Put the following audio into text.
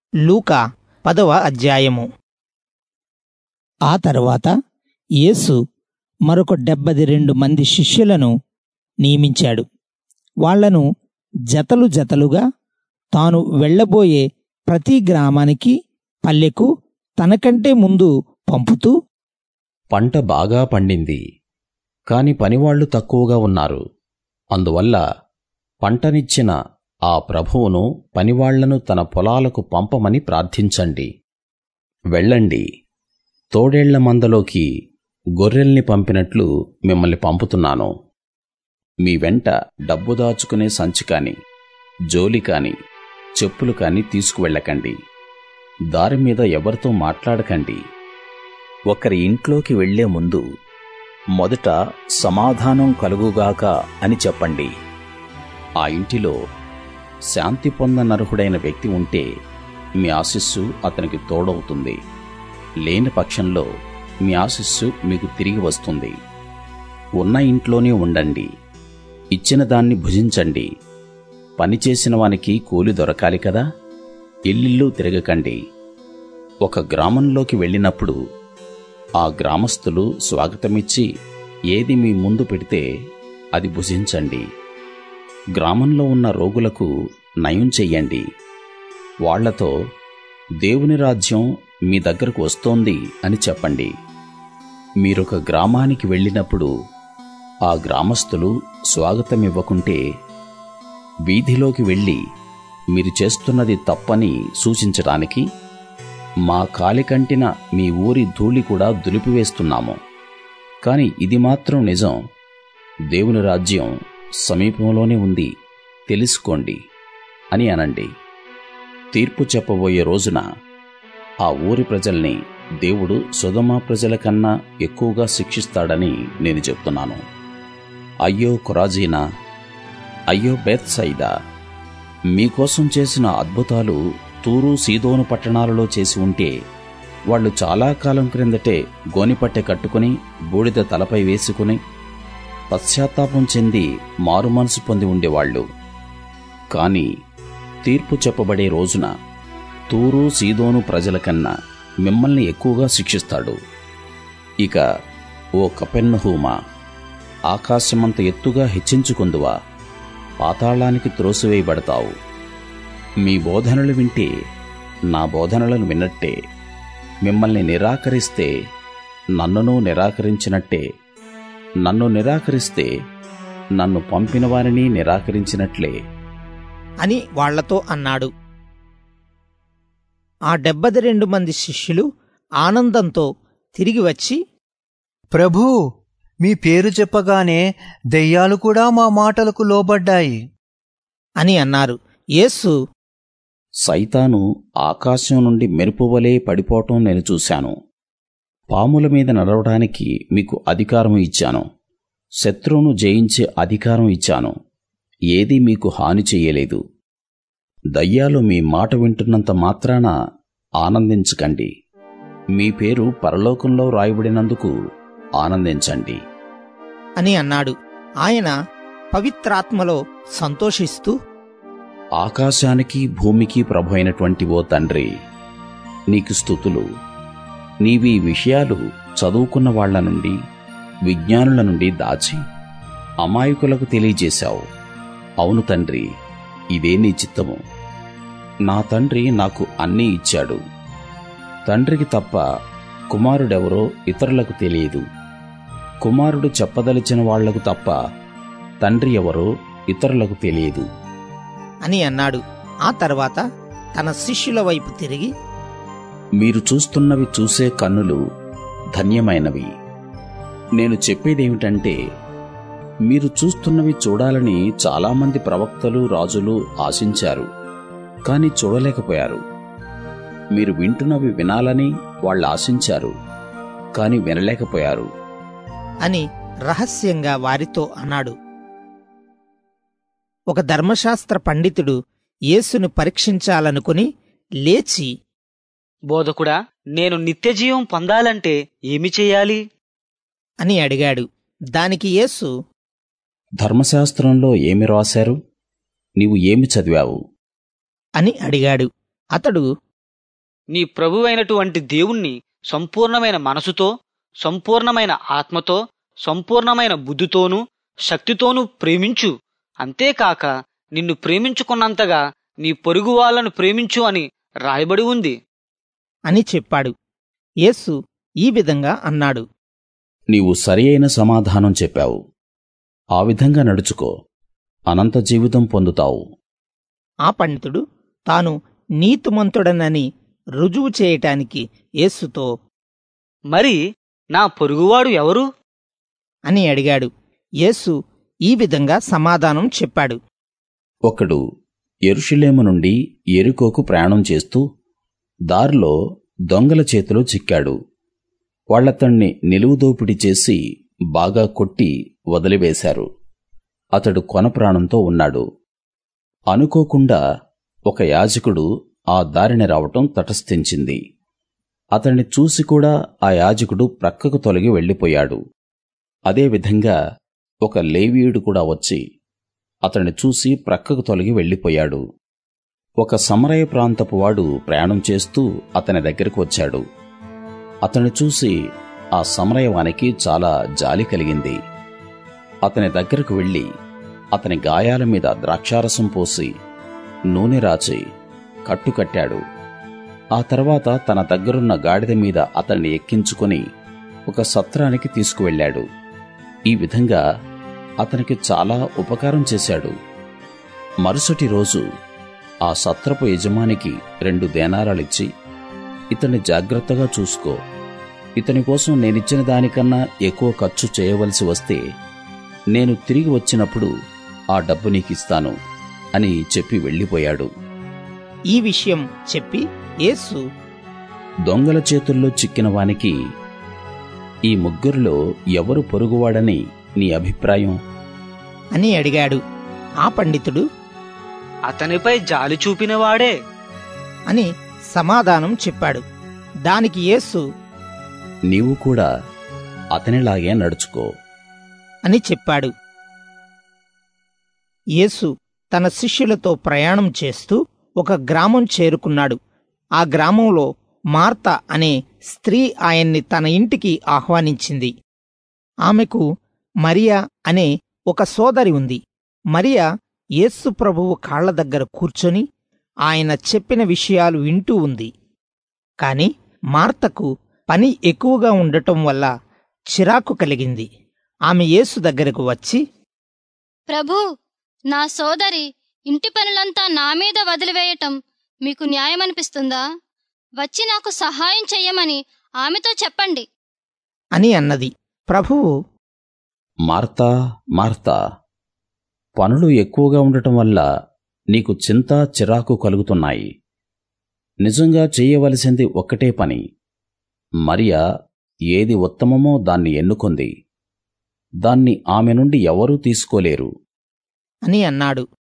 లూకా పదవ అధ్యాయము ఆ తరువాత యేసు మరొక డెబ్బది రెండు మంది శిష్యులను నియమించాడు వాళ్లను జతలు జతలుగా తాను వెళ్ళబోయే ప్రతి గ్రామానికి పల్లెకు తనకంటే ముందు పంపుతూ పంట బాగా పండింది కాని పనివాళ్లు తక్కువగా ఉన్నారు అందువల్ల పంటనిచ్చిన ఆ ప్రభువును పనివాళ్లను తన పొలాలకు పంపమని ప్రార్థించండి వెళ్ళండి తోడేళ్ల మందలోకి గొర్రెల్ని పంపినట్లు మిమ్మల్ని పంపుతున్నాను మీ వెంట డబ్బు దాచుకునే సంచి కాని జోలి కాని చెప్పులు కాని తీసుకువెళ్ళకండి దారి మీద ఎవరితో మాట్లాడకండి ఒకరి ఇంట్లోకి వెళ్లే ముందు మొదట సమాధానం కలుగుగాక అని చెప్పండి ఆ ఇంటిలో శాంతి పొందనర్హుడైన వ్యక్తి ఉంటే మీ ఆశిస్సు అతనికి తోడవుతుంది లేని పక్షంలో మీ ఆశిస్సు మీకు తిరిగి వస్తుంది ఉన్న ఇంట్లోనే ఉండండి ఇచ్చిన దాన్ని భుజించండి పనిచేసిన వానికి కూలి దొరకాలి కదా ఇల్లిల్లు తిరగకండి ఒక గ్రామంలోకి వెళ్ళినప్పుడు ఆ గ్రామస్తులు స్వాగతమిచ్చి ఏది మీ ముందు పెడితే అది భుజించండి గ్రామంలో ఉన్న రోగులకు నయం చెయ్యండి వాళ్లతో దేవుని రాజ్యం మీ దగ్గరకు వస్తోంది అని చెప్పండి మీరొక గ్రామానికి వెళ్ళినప్పుడు ఆ గ్రామస్తులు స్వాగతమివ్వకుంటే వీధిలోకి వెళ్ళి మీరు చేస్తున్నది తప్పని సూచించడానికి మా కాలికంటిన మీ ఊరి ధూళి కూడా దులిపివేస్తున్నాము కాని ఇది మాత్రం నిజం దేవుని రాజ్యం సమీపంలోనే ఉంది తెలుసుకోండి అని అనండి తీర్పు చెప్పబోయే రోజున ఆ ఊరి ప్రజల్ని దేవుడు సుధమ ప్రజల కన్నా ఎక్కువగా శిక్షిస్తాడని నేను చెప్తున్నాను అయ్యో కొరాజీనా అయ్యో బెత్సైదా మీకోసం చేసిన అద్భుతాలు తూరు సీదోను పట్టణాలలో చేసి ఉంటే వాళ్ళు చాలా కాలం క్రిందటే గోనిపట్టె కట్టుకుని బూడిద తలపై వేసుకుని పశ్చాత్తాపం చెంది మారుమనసు పొంది ఉండేవాళ్ళు కాని తీర్పు చెప్పబడే రోజున తూరు సీదోను ప్రజల కన్నా మిమ్మల్ని ఎక్కువగా శిక్షిస్తాడు ఇక ఓ కపెన్నహూమా ఆకాశమంత ఎత్తుగా హెచ్చించుకుందువా పాతాళానికి త్రోసివేయబడతావు మీ బోధనలు వింటే నా బోధనలను విన్నట్టే మిమ్మల్ని నిరాకరిస్తే నన్నును నిరాకరించినట్టే నన్ను నిరాకరిస్తే నన్ను పంపిన వారిని నిరాకరించినట్లే అని వాళ్లతో అన్నాడు ఆ డెబ్బది రెండు మంది శిష్యులు ఆనందంతో తిరిగి వచ్చి ప్రభూ మీ పేరు చెప్పగానే దెయ్యాలు కూడా మా మాటలకు లోబడ్డాయి అని అన్నారు యేసు సైతాను ఆకాశం నుండి మెరుపువలే పడిపోవటం నేను చూశాను పాముల మీద నడవడానికి మీకు అధికారం ఇచ్చాను శత్రువును జయించే అధికారం ఇచ్చాను ఏదీ మీకు హాని చెయ్యలేదు దయ్యాలు మీ మాట వింటున్నంత మాత్రాన ఆనందించకండి మీ పేరు పరలోకంలో రాయబడినందుకు ఆనందించండి అని అన్నాడు ఆయన పవిత్రాత్మలో సంతోషిస్తూ ఆకాశానికి భూమికి ప్రభు అయినటువంటి ఓ తండ్రి నీకు స్థుతులు నీవీ విషయాలు చదువుకున్న వాళ్ల నుండి విజ్ఞానుల నుండి దాచి అమాయకులకు తెలియజేశావు అవును తండ్రి ఇదే నీ చిత్తము నా తండ్రి నాకు అన్నీ ఇచ్చాడు తండ్రికి తప్ప కుమారుడెవరో ఇతరులకు తెలియదు కుమారుడు చెప్పదలిచిన వాళ్లకు తప్ప తండ్రి ఎవరో ఇతరులకు తెలియదు అని అన్నాడు ఆ తర్వాత తన శిష్యుల వైపు తిరిగి మీరు చూస్తున్నవి చూసే కన్నులు ధన్యమైనవి నేను చెప్పేదేమిటంటే మీరు చూస్తున్నవి చూడాలని చాలామంది ప్రవక్తలు రాజులు ఆశించారు కాని చూడలేకపోయారు మీరు వింటున్నవి వినాలని వాళ్ళు ఆశించారు కాని వినలేకపోయారు అని రహస్యంగా వారితో అన్నాడు ఒక ధర్మశాస్త్ర పండితుడు యేసును పరీక్షించాలనుకుని లేచి బోధకుడా నేను నిత్యజీవం పొందాలంటే ఏమి చెయ్యాలి అని అడిగాడు దానికి యేసు ధర్మశాస్త్రంలో ఏమి రాశారు నీవు ఏమి చదివావు అని అడిగాడు అతడు నీ ప్రభువైనటువంటి దేవుణ్ణి సంపూర్ణమైన మనసుతో సంపూర్ణమైన ఆత్మతో సంపూర్ణమైన బుద్ధితోనూ శక్తితోనూ ప్రేమించు అంతేకాక నిన్ను ప్రేమించుకున్నంతగా నీ పొరుగు వాళ్ళను ప్రేమించు అని రాయబడి ఉంది అని చెప్పాడు యేసు ఈ విధంగా అన్నాడు నీవు సరి అయిన సమాధానం చెప్పావు ఆ విధంగా నడుచుకో అనంత జీవితం పొందుతావు ఆ పండితుడు తాను నీతిమంతుడనని రుజువు చేయటానికి యేసుతో మరి నా పొరుగువాడు ఎవరు అని అడిగాడు యేసు ఈ విధంగా సమాధానం చెప్పాడు ఒకడు యెరూషలేము నుండి ఎరుకోకు ప్రయాణం చేస్తూ దారిలో దొంగల చేతిలో చిక్కాడు వాళ్ళతణ్ణి నిలువుదోపిడి చేసి బాగా కొట్టి వదిలివేశారు అతడు కొన ప్రాణంతో ఉన్నాడు అనుకోకుండా ఒక యాజకుడు ఆ దారిని రావటం తటస్థించింది అతన్ని చూసి కూడా ఆ యాజకుడు ప్రక్కకు తొలగి వెళ్ళిపోయాడు అదేవిధంగా ఒక లేవీయుడు కూడా వచ్చి అతన్ని చూసి ప్రక్కకు తొలగి వెళ్ళిపోయాడు ఒక సమరయ ప్రాంతపు వాడు ప్రయాణం చేస్తూ అతని దగ్గరకు వచ్చాడు అతన్ని చూసి ఆ సమరయవానికి చాలా జాలి కలిగింది అతని దగ్గరకు వెళ్ళి అతని గాయాల మీద ద్రాక్షారసం పోసి నూనె రాచి కట్టు కట్టాడు ఆ తర్వాత తన దగ్గరున్న గాడిద మీద అతన్ని ఎక్కించుకొని ఒక సత్రానికి తీసుకువెళ్ళాడు ఈ విధంగా అతనికి చాలా ఉపకారం చేశాడు మరుసటి రోజు ఆ సత్రపు యజమానికి రెండు దేనారాలిచ్చి ఇతన్ని జాగ్రత్తగా చూసుకో ఇతని కోసం నేనిచ్చిన దానికన్నా ఎక్కువ ఖర్చు చేయవలసి వస్తే నేను తిరిగి వచ్చినప్పుడు ఆ డబ్బు నీకిస్తాను అని చెప్పి వెళ్ళిపోయాడు ఈ విషయం చెప్పి యేసు దొంగల చేతుల్లో చిక్కిన వానికి ఈ ముగ్గురిలో ఎవరు పొరుగువాడని నీ అభిప్రాయం అని అడిగాడు ఆ పండితుడు అతనిపై జాలి చూపినవాడే అని సమాధానం చెప్పాడు దానికి యేసు నీవు కూడా అతనిలాగే నడుచుకో అని చెప్పాడు యేసు తన శిష్యులతో ప్రయాణం చేస్తూ ఒక గ్రామం చేరుకున్నాడు ఆ గ్రామంలో మార్త అనే స్త్రీ ఆయన్ని తన ఇంటికి ఆహ్వానించింది ఆమెకు మరియా అనే ఒక సోదరి ఉంది మరియా యేసు ప్రభువు కాళ్ల దగ్గర కూర్చొని ఆయన చెప్పిన విషయాలు వింటూ ఉంది కాని మార్తకు పని ఎక్కువగా ఉండటం వల్ల చిరాకు కలిగింది ఆమె యేసు దగ్గరకు వచ్చి ప్రభూ నా సోదరి ఇంటి పనులంతా నా మీద వదిలివేయటం మీకు న్యాయమనిపిస్తుందా వచ్చి నాకు సహాయం చెయ్యమని ఆమెతో చెప్పండి అని అన్నది ప్రభువు మార్తా మార్తా పనులు ఎక్కువగా ఉండటం వల్ల నీకు చింత చిరాకు కలుగుతున్నాయి నిజంగా చేయవలసింది ఒక్కటే పని మరియా ఏది ఉత్తమమో దాన్ని ఎన్నుకొంది దాన్ని ఆమె నుండి ఎవరూ తీసుకోలేరు అని అన్నాడు